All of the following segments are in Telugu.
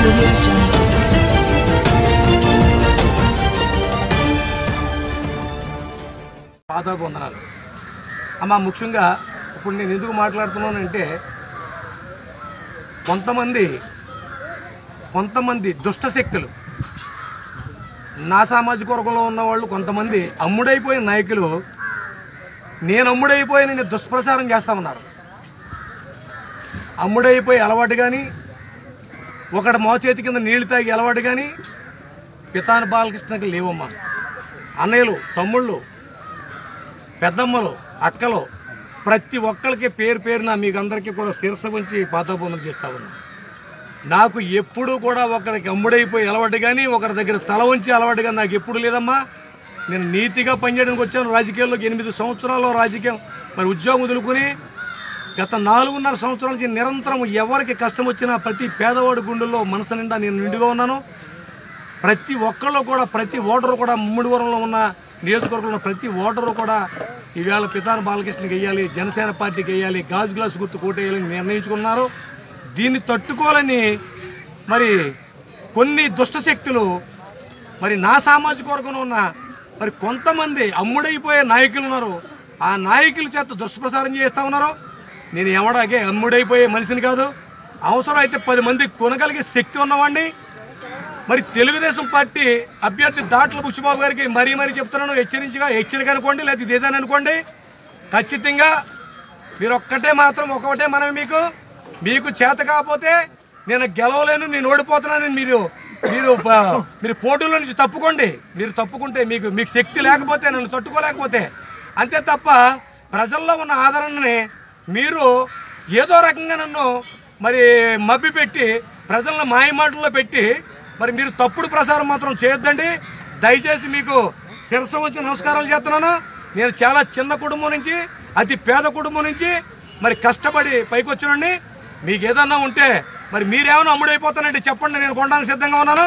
audio jungle. పాదాభివందనాలు అమ్మ ముఖ్యంగా ఇప్పుడు నేను ఎందుకు మాట్లాడుతున్నానంటే కొంతమంది కొంతమంది దుష్ట శక్తులు నా సామాజిక వర్గంలో ఉన్న వాళ్ళు కొంతమంది అమ్ముడైపోయిన నాయకులు నేను అమ్ముడైపోయి నేను దుష్ప్రచారం చేస్తా ఉన్నారు అమ్ముడైపోయి అలవాటు కానీ ఒకటి మోచేతి కింద నీళ్లు తాగి అలవాటు కానీ పితాని బాలకృష్ణకి లేవమ్మా అన్నయ్యలు తమ్ముళ్ళు పెద్దమ్మలు అక్కలు ప్రతి ఒక్కరికి పేరు పేరున మీకు అందరికీ కూడా శిరస ఉంచి పాతాపూర్ణం చేస్తా ఉన్నాను నాకు ఎప్పుడూ కూడా ఒకరికి అమ్ముడైపోయి అలవాటు కానీ ఒకరి దగ్గర తల ఉంచి అలవాటు కానీ నాకు ఎప్పుడు లేదమ్మా నేను నీతిగా పనిచేయడానికి వచ్చాను రాజకీయాల్లోకి ఎనిమిది సంవత్సరాల్లో రాజకీయం మరి ఉద్యోగం వదులుకుని గత నాలుగున్నర సంవత్సరాల నుంచి నిరంతరం ఎవరికి కష్టం వచ్చినా ప్రతి పేదవాడి గుండెల్లో మనసు నిండా నేను నిండుగా ఉన్నాను ప్రతి ఒక్కళ్ళు కూడా ప్రతి ఓటరు కూడా ముమ్మిడివరంలో ఉన్న నియోజకవర్గంలో ఉన్న ప్రతి ఓటరు కూడా ఈవేళ పితాన బాలకృష్ణకి వేయాలి జనసేన పార్టీకి వేయాలి గాజు గ్లాసు గుర్తు కోటేయాలని నిర్ణయించుకున్నారు దీన్ని తట్టుకోవాలని మరి కొన్ని దుష్ట శక్తులు మరి నా సామాజిక వర్గంలో ఉన్న మరి కొంతమంది అమ్ముడైపోయే నాయకులు ఉన్నారు ఆ నాయకుల చేత దుష్ప్రచారం చేస్తూ ఉన్నారు నేను ఎవడాగే అమ్ముడైపోయే మనిషిని కాదు అవసరం అయితే పది మంది కొనగలిగే శక్తి ఉన్నవాడిని మరి తెలుగుదేశం పార్టీ అభ్యర్థి దాట్ల బుచ్చిబాబు గారికి మరీ మరీ చెప్తున్నాను హెచ్చరించగా హెచ్చరిక అనుకోండి లేదా ఇది ఏదని అనుకోండి ఖచ్చితంగా మీరు ఒక్కటే మాత్రం ఒకటే మనం మీకు మీకు చేత కాకపోతే నేను గెలవలేను నేను ఓడిపోతున్నానని మీరు మీరు ప- మీరు పోటీలో నుంచి తప్పుకోండి మీరు తప్పుకుంటే మీకు మీకు శక్తి లేకపోతే నన్ను తట్టుకోలేకపోతే అంతే తప్ప ప్రజల్లో ఉన్న ఆదరణని మీరు ఏదో రకంగా నన్ను మరి మభ్య పెట్టి ప్రజలను మాయమాటల్లో పెట్టి మరి మీరు తప్పుడు ప్రసారం మాత్రం చేయొద్దండి దయచేసి మీకు శిరస్సు వచ్చి నమస్కారాలు చేస్తున్నాను నేను చాలా చిన్న కుటుంబం నుంచి అతి పేద కుటుంబం నుంచి మరి కష్టపడి పైకి వచ్చినండి మీకు ఏదన్నా ఉంటే మరి మీరేమైనా అమ్ముడైపోతానండి చెప్పండి నేను కొనడానికి సిద్ధంగా ఉన్నాను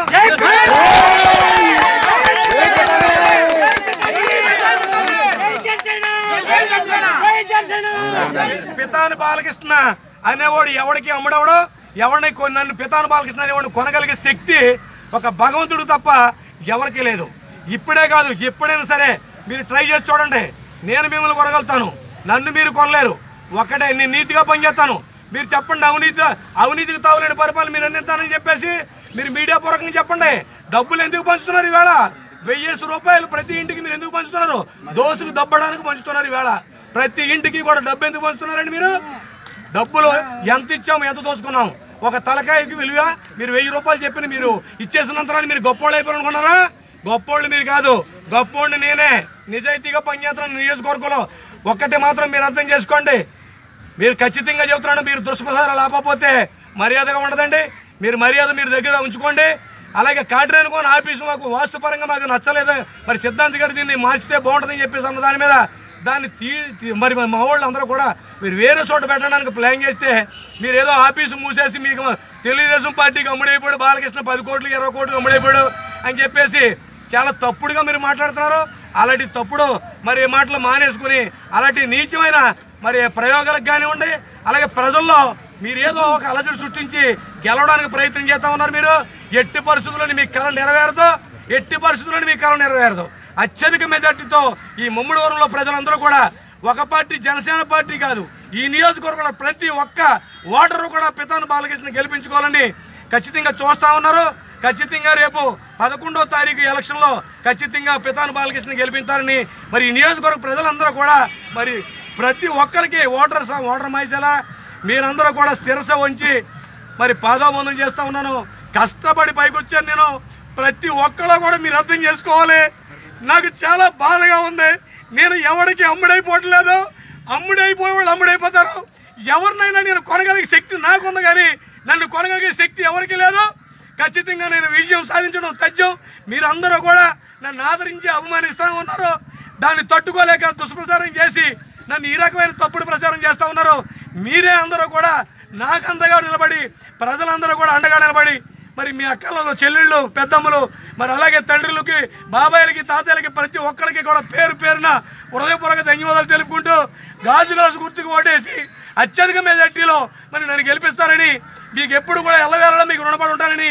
పితాని బాలకృష్ణ అనేవాడు ఎవడికి అమ్ముడవడో ఎవరిని కొ- నన్ను పితాని బాలకృష్ణ అనేవాడిని కొనగలిగే శక్తి ఒక భగవంతుడు తప్ప ఎవరికీ లేదు ఇప్పుడే కాదు ఎప్పుడైనా సరే మీరు ట్రై చేసి చూడండి నేను మిమ్మల్ని కొనగలుగుతాను నన్ను మీరు కొనలేరు ఒకటే నేను నీతిగా పనిచేస్తాను మీరు చెప్పండి అవినీతి అవినీతికి తావులేని పరిపాలన మీరు అందిస్తానని చెప్పేసి మీరు మీడియా పూర్వకంగా చెప్పండి డబ్బులు ఎందుకు పంచుతున్నారు ఈవేళ వెయ్యేసి రూపాయలు ప్రతి ఇంటికి మీరు ఎందుకు పంచుతున్నారు దోసుకు దబ్బడానికి పంచుతున్నారు ఈవేళ ప్రతి ఇంటికి కూడా డబ్బు ఎందుకు పంచుతున్నారండి మీరు డబ్బులు ఎంత ఇచ్చాము ఎంత దోసుకున్నాం ఒక తలకాయకి విలువ మీరు వెయ్యి రూపాయలు చెప్పిన మీరు ఇచ్చేసినంతరాన్ని మీరు గొప్పోళ్ళు అయిపోయారనుకున్నారా గొప్పోళ్ళు మీరు కాదు గొప్పోళ్ళు నేనే నిజాయితీగా పనిచేస్తున్నాను నియోజకవర్గంలో ఒక్కటి మాత్రం మీరు అర్థం చేసుకోండి మీరు ఖచ్చితంగా చెబుతున్నాను మీరు దుష్ప్రచారాలు ఆపకపోతే మర్యాదగా ఉండదండి మీరు మర్యాద మీరు దగ్గర ఉంచుకోండి అలాగే కాట్రేనుకోని ఆఫీసు మాకు వాస్తుపరంగా మాకు నచ్చలేదు మరి సిద్ధాంత్ గారు దీన్ని మార్చితే బాగుంటుందని చెప్పేసి అన్న దాని మీద దాన్ని తీ తీ- మరి మా వాళ్ళు అందరూ కూడా మీరు వేరే చోట పెట్టడానికి ప్లాన్ చేస్తే మీరు ఏదో ఆఫీసు మూసేసి మీకు తెలుగుదేశం పార్టీకి అమ్ముడైపోయాడు బాలకృష్ణ పది కోట్లు ఇరవై కోట్లు అమ్ముడైపోయాడు అని చెప్పేసి చాలా తప్పుడుగా మీరు మాట్లాడుతున్నారు అలాంటి తప్పుడు మరి ఈ మాటలు మానేసుకుని అలాంటి నీచమైన మరి ప్రయోగాలకు కానివ్వండి అలాగే ప్రజల్లో మీరు ఏదో ఒక అలజడి సృష్టించి గెలవడానికి ప్రయత్నం చేస్తా ఉన్నారు మీరు ఎట్టి పరిస్థితుల్లోని మీ కళ నెరవేరదు ఎట్టి పరిస్థితుల్లోని మీ కళ నెరవేరదు అత్యధిక మెజార్టీతో ఈ ముమ్మడివరంలో ప్రజలందరూ కూడా ఒక పార్టీ జనసేన పార్టీ కాదు ఈ నియోజకవర్గంలో ప్రతి ఒక్క ఓటరు కూడా పితాను బాలకృష్ణ గెలిపించుకోవాలని ఖచ్చితంగా చూస్తా ఉన్నారు ఖచ్చితంగా రేపు పదకొండో తారీఖు ఎలక్షన్ లో ఖచ్చితంగా పితాను బాలకృష్ణ గెలిపించాలని మరి ఈ నియోజకవర్గ ప్రజలందరూ కూడా మరి ప్రతి ఒక్కరికి ఓటర్ స- ఓటర్ మైసేలా మీరందరూ కూడా స్థిరస ఉంచి మరి పాదాబంధం చేస్తా ఉన్నాను కష్టపడి పైకి వచ్చాను నేను ప్రతి ఒక్కళ్ళు కూడా మీరు అర్థం చేసుకోవాలి నాకు చాలా బాధగా ఉంది నేను ఎవరికి అమ్ముడైపోవట్లేదు అమ్ముడైపోయే వాళ్ళు అమ్ముడైపోతారు ఎవరినైనా నేను కొనగలిగే శక్తి నాకుంది కానీ నన్ను కొనగలిగే శక్తి ఎవరికి లేదు ఖచ్చితంగా నేను విజయం సాధించడం తథ్యం మీరందరూ కూడా నన్ను ఆదరించి అవమానిస్తా ఉన్నారు దాన్ని తట్టుకోలేక దుష్ప్రచారం చేసి నన్ను ఈ రకమైన తప్పుడు ప్రచారం చేస్తా ఉన్నారు మీరే అందరూ కూడా నాకు అండగా నిలబడి ప్రజలందరూ కూడా అండగా నిలబడి మరి మీ అక్కలలో చెల్లెళ్ళు పెద్దమ్మలు మరి అలాగే తండ్రులకి బాబాయిలకి తాతయ్యలకి ప్రతి ఒక్కరికి కూడా పేరు పేరున హృదయపూర్వక ధన్యవాదాలు తెలుపుకుంటూ గాజు గాజు గుర్తుకు ఓటేసి అత్యధిక మెజార్టీలో మరి నన్ను గెలిపిస్తారని మీకు ఎప్పుడు కూడా ఎల్లవేళలా మీకు రుణపడి ఉంటానని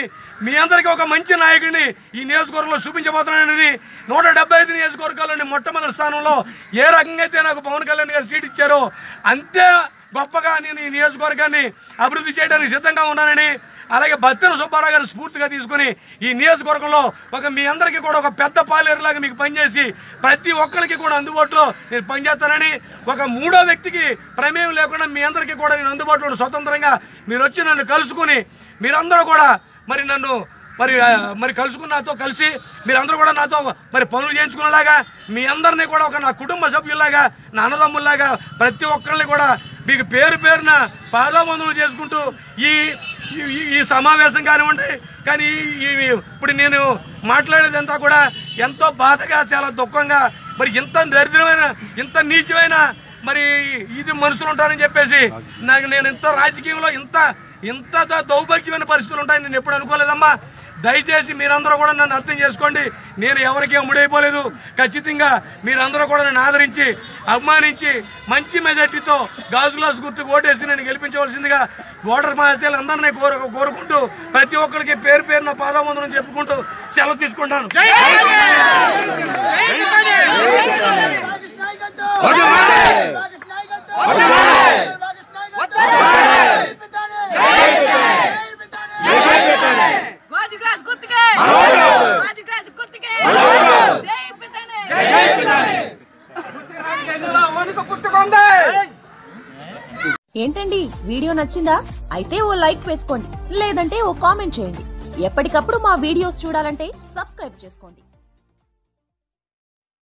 మీ అందరికీ ఒక మంచి నాయకుడిని ఈ నియోజకవర్గంలో చూపించబోతున్నానని నూట డెబ్బై ఐదు నియోజకవర్గాల్లోని మొట్టమొదటి స్థానంలో ఏ రకంగా అయితే నాకు పవన్ కళ్యాణ్ గారు సీట్ ఇచ్చారో అంతే గొప్పగా నేను ఈ నియోజకవర్గాన్ని అభివృద్ధి చేయడానికి సిద్ధంగా ఉన్నానని అలాగే బత్తెన సుబ్బారావు గారు స్ఫూర్తిగా తీసుకుని ఈ నియోజకవర్గంలో ఒక మీ అందరికీ కూడా ఒక పెద్ద పాలేరులాగా మీకు పనిచేసి ప్రతి ఒక్కరికి కూడా అందుబాటులో నేను పనిచేస్తానని ఒక మూడో వ్యక్తికి ప్రమేయం లేకుండా మీ అందరికీ కూడా నేను అందుబాటులో ఉండి స్వతంత్రంగా మీరు వచ్చి నన్ను కలుసుకుని మీరందరూ కూడా మరి నన్ను మరి ఆ, మరి కలుసుకుని నాతో కలిసి మీరందరూ కూడా నాతో మరి పనులు చేయించుకునేలాగా మీ అందరినీ కూడా ఒక నా కుటుంబ సభ్యుల్లాగా నా అన్నదమ్ముల్లాగా ప్రతి ఒక్కరిని కూడా మీకు పేరు పేరున పాదాబంధులు చేసుకుంటూ ఈ ఈ- ఈ- ఈ సమావేశం కానివ్వండి కానీ ఈ- ఈ ఇప్పుడు నేను మాట్లాడేదంతా కూడా ఎంతో బాధగా చాలా దుఃఖంగా మరి ఇంత దరిద్రమైన ఇంత నీచమైన మరి ఇది మనుషులు ఉంటారని చెప్పేసి నాకు నేను ఇంత రాజకీయంలో ఇంత ఇంత ద- దౌర్భాగ్యమైన పరిస్థితులు ఉంటాయని నేను ఎప్పుడు అనుకోలేదమ్మా దయచేసి మీరందరూ కూడా నన్ను అర్థం చేసుకోండి నేను ఎవరికి అమ్ముడైపోలేదు ఖచ్చితంగా మీరందరూ కూడా నన్ను ఆదరించి అభిమానించి మంచి మెజార్టీతో గాజు గ్లాస్ గుర్తుకు ఓటేసి నన్ను గెలిపించవలసిందిగా ఓటర్ మహాశయాలు అందరినీ కోరు కోరుకుంటూ ప్రతి ఒక్కరికి పేరు పేరు నా పాదవందనం చెప్పుకుంటూ సెలవు తీసుకుంటాను గాజు గ్లాస్ గుర్తుకే గాజు గ్లాస్ గుర్తుకే జై పితనే వణుకు పుట్టుకుంది ఏంటండి వీడియో నచ్చిందా అయితే ఓ లైక్ వేసుకోండి లేదంటే ఓ కామెంట్ చేయండి ఎప్పటికప్పుడు మా వీడియోస్ చూడాలంటే సబ్స్క్రైబ్ చేసుకోండి